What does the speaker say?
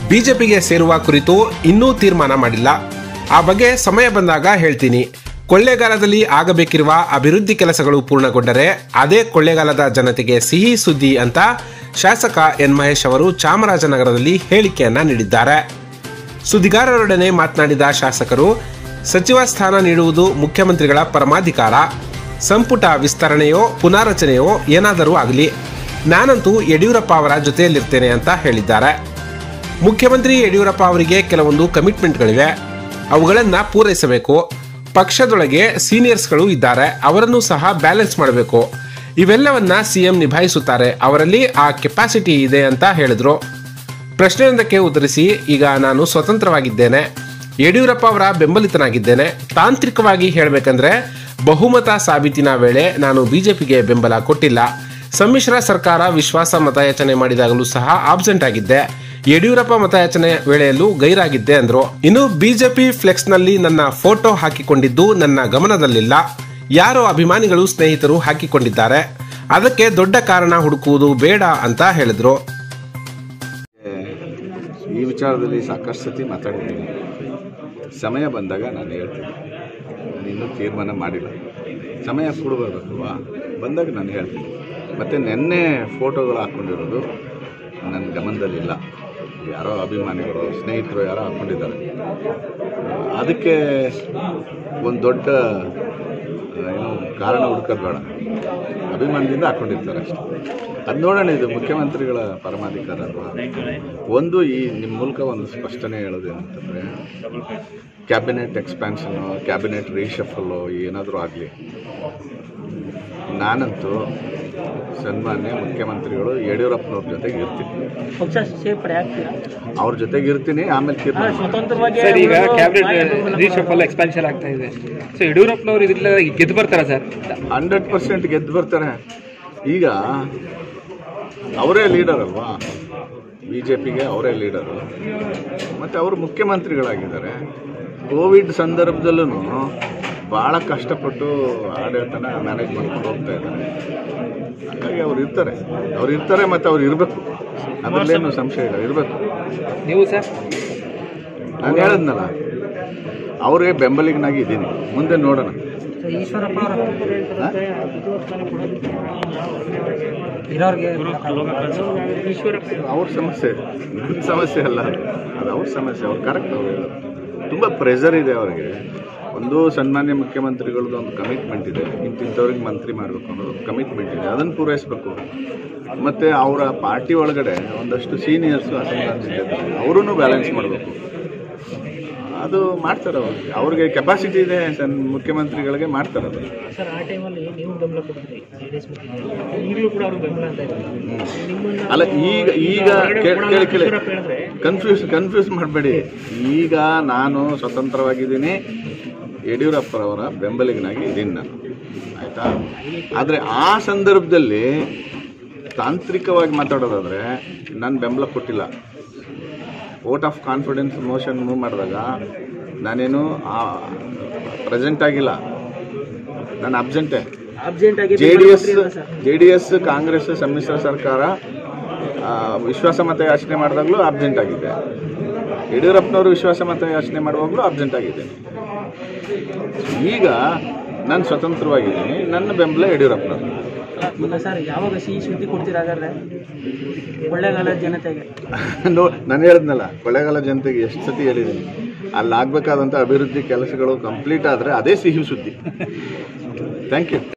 ಬಿಜೆಪಿಗೆ ಸೇರುವ ಕುರಿತು ಇನ್ನೂ ತೀರ್ಮಾನ ಮಾಡಿಲ್ಲ ಆ ಬಗ್ಗೆ ಸಮಯ ಬಂದಾಗ ಹೇಳ್ತೀನಿ ಕೊಳ್ಳೇಗಾಲದಲ್ಲಿ ಆಗಬೇಕಿರುವ ಅಭಿವೃದ್ಧಿ ಕೆಲಸಗಳು ಪೂರ್ಣಗೊಂಡರೆ ಅದೇ ಕೊಳ್ಳೇಗಾಲದ ಜನತೆಗೆ ಸಿಹಿ ಸುದ್ದಿ ಅಂತ ಶಾಸಕ ಎನ್ ಮಹೇಶ್ ಅವರು ಚಾಮರಾಜನಗರದಲ್ಲಿ ಹೇಳಿಕೆಯನ್ನ ನೀಡಿದ್ದಾರೆ ಸುದ್ದಿಗಾರರೊಡನೆ ಮಾತನಾಡಿದ ಶಾಸಕರು ಸಚಿವ ಸ್ಥಾನ ನೀಡುವುದು ಮುಖ್ಯಮಂತ್ರಿಗಳ ಪರಮಾಧಿಕಾರ ಸಂಪುಟ ವಿಸ್ತರಣೆಯೋ ಪುನಾರಚನೆಯೋ ಏನಾದರೂ ಆಗಲಿ ನಾನಂತೂ ಯಡಿಯೂರಪ್ಪ ಅವರ ಜೊತೆಯಲ್ಲಿರ್ತೇನೆ ಅಂತ ಹೇಳಿದ್ದಾರೆ ಮುಖ್ಯಮಂತ್ರಿ ಯಡಿಯೂರಪ್ಪ ಅವರಿಗೆ ಕೆಲವೊಂದು ಕಮಿಟ್ಮೆಂಟ್ಗಳಿವೆ ಅವುಗಳನ್ನು ಪೂರೈಸಬೇಕು ಪಕ್ಷದೊಳಗೆ ಸೀನಿಯರ್ಸ್ಗಳು ಇದ್ದಾರೆ ಅವರನ್ನು ಸಹ ಬ್ಯಾಲೆನ್ಸ್ ಮಾಡಬೇಕು ಇವೆಲ್ಲವನ್ನ ಸಿಎಂ ನಿಭಾಯಿಸುತ್ತಾರೆ ಅವರಲ್ಲಿ ಆ ಕೆಪಾಸಿಟಿ ಇದೆ ಅಂತ ಹೇಳಿದ್ರು ಪ್ರಶ್ನೆಯೊಂದಕ್ಕೆ ಉತ್ತರಿಸಿ ಈಗ ನಾನು ಸ್ವತಂತ್ರವಾಗಿದ್ದೇನೆ ಯಡಿಯೂರಪ್ಪ ಅವರ ಬೆಂಬಲಿತನಾಗಿದ್ದೇನೆ ತಾಂತ್ರಿಕವಾಗಿ ಹೇಳಬೇಕಂದ್ರೆ ಬಹುಮತ ಸಾಬೀತಿನ ವೇಳೆ ನಾನು ಬಿಜೆಪಿಗೆ ಬೆಂಬಲ ಕೊಟ್ಟಿಲ್ಲ ಸಮ್ಮಿಶ್ರ ಸರ್ಕಾರ ವಿಶ್ವಾಸ ಮತಯಾಚನೆ ಮಾಡಿದಾಗಲೂ ಸಹ ಆಬ್ಸೆಂಟ್ ಆಗಿದ್ದೆ ಯಡಿಯೂರಪ್ಪ ಮತಯಾಚನೆ ವೇಳೆಯಲ್ಲೂ ಗೈರಾಗಿದ್ದೆ ಅಂದ್ರು ಇನ್ನು ಬಿಜೆಪಿ ಫ್ಲೆಕ್ಸ್ ನಲ್ಲಿ ನನ್ನ ಫೋಟೋ ಹಾಕಿಕೊಂಡಿದ್ದು ನನ್ನ ಗಮನದಲ್ಲಿಲ್ಲ ಯಾರೋ ಅಭಿಮಾನಿಗಳು ಸ್ನೇಹಿತರು ಹಾಕಿಕೊಂಡಿದ್ದಾರೆ ಅದಕ್ಕೆ ದೊಡ್ಡ ಕಾರಣ ಹುಡುಕುವುದು ಬೇಡ ಅಂತ ಹೇಳಿದ್ರು ಈ ವಿಚಾರದಲ್ಲಿ ಸಾಕಷ್ಟು ಸತಿ ಮಾತಾಡಿದ್ದೀನಿ ಸಮಯ ಬಂದಾಗ ನಾನು ಹೇಳ್ತೀನಿ ನಾನು ಇನ್ನೂ ತೀರ್ಮಾನ ಮಾಡಿಲ್ಲ ಸಮಯ ಕೊಡಬೇಕಲ್ವಾ ಬಂದಾಗ ನಾನು ಹೇಳ್ತೀನಿ ಮತ್ತು ನಿನ್ನೆ ಫೋಟೋಗಳು ಹಾಕ್ಕೊಂಡಿರೋದು ನನ್ನ ಗಮನದಲ್ಲಿಲ್ಲ ಯಾರೋ ಅಭಿಮಾನಿಗಳು ಸ್ನೇಹಿತರು ಯಾರೋ ಹಾಕ್ಕೊಂಡಿದ್ದಾರೆ ಅದಕ್ಕೆ ಒಂದು ದೊಡ್ಡ ಏನು ಕಾರಣ ಹುಡುಕೋದು ಬೇಡ ಅಭಿಮಾನದಿಂದ ಹಾಕ್ಕೊಂಡಿರ್ತಾರೆ ಅಷ್ಟೇ ಅದು ನೋಡೋಣ ಇದು ಮುಖ್ಯಮಂತ್ರಿಗಳ ಪರಮಾಧಿಕಾರ ಅಲ್ವಾ ಒಂದು ಈ ನಿಮ್ಮ ಮೂಲಕ ಒಂದು ಸ್ಪಷ್ಟನೆ ಹೇಳೋದೇನಂತಂದರೆ ಕ್ಯಾಬಿನೆಟ್ ಎಕ್ಸ್ಪ್ಯಾನ್ಷನು ಕ್ಯಾಬಿನೆಟ್ ರೀಶಫಲ್ಲು ಏನಾದರೂ ಆಗಲಿ ನಾನಂತೂ ಸನ್ಮಾನ್ಯ ಮುಖ್ಯಮಂತ್ರಿಗಳು ಯಡಿಯೂರಪ್ಪನವ್ರ ಜೊತೆಗೆ ಇರ್ತೀನಿ ಪಕ್ಷ ಸೇರ್ಪಡೆ ಆಗ್ತೀರಾ ಅವ್ರ ಜೊತೆಗೆ ಇರ್ತೀನಿ ಆಮೇಲೆ ತೀರ್ಮಾನ ಮಾಡ್ತೀನಿ. ಸ್ವತಂತ್ರವಾಗಿ ಸರ್ ಈಗ ಅವರು ಕ್ಯಾಬಿನೆಟ್ ರೀಶಫಲ್ ಎಕ್ಸ್ಪಾನ್ಷನ್ ಆಗ್ತಾ ಇದೆ ಸೊ ಯಡಿಯೂರಪ್ಪನವರು ಇದಿಲ್ಲ ಗೆದ್ದು ಬರ್ತಾರಾ ಸರ್ ಹಂಡ್ರೆಡ್ ಪರ್ಸೆಂಟ್ ಗೆದ್ದು ಬರ್ತಾರೆ ಈಗ ಅವರೇ ಲೀಡರ್ ಅಲ್ವಾ ಬಿ ಜೆ ಪಿಗೆ ಅವರೇ ಲೀಡರು ಮತ್ತು ಅವರು ಮುಖ್ಯಮಂತ್ರಿಗಳಾಗಿದ್ದಾರೆ ಕೋವಿಡ್ ಸಂದರ್ಭದಲ್ಲೂ ಭಾಳ ಕಷ್ಟಪಟ್ಟು ಆಡಳಿತನ ಮ್ಯಾನೇಜ್ ಮಾಡ್ಕೊಂಡು ಹೋಗ್ತಾ ಇದ್ದಾರೆ ಹಾಗಾಗಿ ಅವ್ರು ಇರ್ತಾರೆ ಅವ್ರು ಇರ್ತಾರೆ ಮತ್ತು ಅವ್ರು ಇರಬೇಕು ಅದರಲ್ಲೇನು ಸಂಶಯ ಇಲ್ಲ ಇರಬೇಕು ನೀವು ಸರ್ ನಾನು ಹೇಳಿದ್ನಲ್ಲ ಅವ್ರಿಗೆ ಬೆಂಬಲಿಗನಾಗಿ ಇದ್ದೀನಿ ಮುಂದೆ ನೋಡೋಣ ಈಶ್ವರಪ್ಪ ಅವರ ಹಾ? ಇರೋರಿಗೆ ಈಶ್ವರಪ್ಪ ಅವ್ರ ಸಮಸ್ಯೆ ನನ್ನ ಸಮಸ್ಯೆ ಅಲ್ಲ ಅದು ಅದು ಅವ್ರ ಸಮಸ್ಯೆ ಅವ್ರು ಕರೆಕ್ಟ್ ಅವ್ರು ಹೇಳೋದು ತುಂಬ ಪ್ರೆಷರ್ ಇದೆ ಅವರಿಗೆ ಒಂದು ಸನ್ಮಾನ್ಯ ಮುಖ್ಯಮಂತ್ರಿಗಳದ್ದು ಒಂದು ಕಮಿಟ್ಮೆಂಟ್ ಇದೆ ಇಂತಿಂಥವ್ರಿಗೆ ಮಂತ್ರಿ ಮಾಡಬೇಕು ಅನ್ನೋದು ಕಮಿಟ್ಮೆಂಟ್ ಇದೆ ಅದನ್ನು ಪೂರೈಸಬೇಕು ಮತ್ತು ಅವರ ಪಾರ್ಟಿ ಒಳಗಡೆ ಒಂದಷ್ಟು ಸೀನಿಯರ್ಸು ಅಸಮಾಧಾನಿಸಿದ್ದಾರೆ ಅವರೂ ಬ್ಯಾಲೆನ್ಸ್ ಮಾಡಬೇಕು ಅದು ಮಾಡ್ತಾರೆ ಅವ್ರಿಗೆ ಅವ್ರಿಗೆ ಕೆಪಾಸಿಟಿ ಇದೆ ಸನ್ ಮುಖ್ಯಮಂತ್ರಿಗಳಿಗೆ ಮಾಡ್ತಾರೆ ಅದು ಸರ್ ಆ ಟೈಮಲ್ಲಿ ನೀವು ಬೆಂಬಲ ಕೊಟ್ಟಿದ್ರಿ ಜೆ ಡಿ ಎಸ್ ಈಗಲೂ ಕೂಡ ಅವ್ರಿಗೆ ಬೆಂಬಲ ಅಂತ ಇದ್ದಾರೆ ನಿಮ್ಮನ್ನ ಅಲ್ಲ ಈಗ ಈಗ ಕೇಳಿ ಕೇಳಿ ಕೇಳಿ ಈಶ್ವರಪ್ಪ ಹೇಳಿದ್ರೆ ಕನ್ಫ್ಯೂಸ್ ಕನ್ಫ್ಯೂಸ್ ಮಾಡಬೇಡಿ ಈಗ ನಾನು ಸ್ವತಂತ್ರವಾಗಿದ್ದೀನಿ ಯಡಿಯೂರಪ್ಪರವರ ಬೆಂಬಲಿಗನಾಗಿ ಇದ್ದೀನಿ ನಾನು ಆಯಿತಾ ಆದರೆ ಆ ಸಂದರ್ಭದಲ್ಲಿ ತಾಂತ್ರಿಕವಾಗಿ ಮಾತಾಡೋದಾದರೆ ನಾನು ಬೆಂಬಲ ಕೊಟ್ಟಿಲ್ಲ vote of confidence motion move ಮಾಡಿದಾಗ ನಾನೇನು ಪ್ರೆಸೆಂಟ್ ಆಗಿಲ್ಲ ನಾನು ಅಬ್ಸೆಂಟೇ ಅರ್ಜೆಂಟ್ ಆಗಿ J D S J D S Congress ಸಮ್ಮಿಶ್ರ ಸರ್ಕಾರ ಆ, ವಿಶ್ವಾಸಮತ ಯಾಚನೆ ಮಾಡಿದಾಗಲೂ ಅಬ್ಸೆಂಟ್ ಆಗಿದೆ ಯಡಿಯೂರಪ್ಪನವರು ವಿಶ್ವಾಸಮತ ಯಾಚನೆ ಮಾಡುವಾಗಲೂ ಅಬ್ಸೆಂಟ್ ಆಗಿದ್ದೇನೆ ಈಗ ನಾನು ಸ್ವತಂತ್ರವಾಗಿದ್ದೀನಿ ನನ್ನ ಬೆಂಬಲ ಯಡಿಯೂರಪ್ಪನವರು ಈಗ ಸರ್ ಯಾವಾಗ ಸಿಹಿ ಸುದ್ದಿ ಕೊಡ್ತೀರಾ ಹಾಗಾದ್ರೆ ಕೊಳ್ಳೇಗಾಲ ಜನತೆಗೆ ನೋ ನಾನು ಹೇಳಿದ್ನಲ್ಲ ಕೊಳ್ಳೇಗಾಲ ಜನತೆಗೆ ಎಷ್ಟು ಸತಿ ಹೇಳಿದ್ದೀನಿ ಅಲ್ಲಿ ಆಗಬೇಕಾದಂಥ ಅಭಿವೃದ್ಧಿ ಕೆಲಸಗಳು ಕಂಪ್ಲೀಟ್ ಆದರೆ ಅದೇ ಸಿಹಿ ಸುದ್ದಿ ಥ್ಯಾಂಕ್ ಯು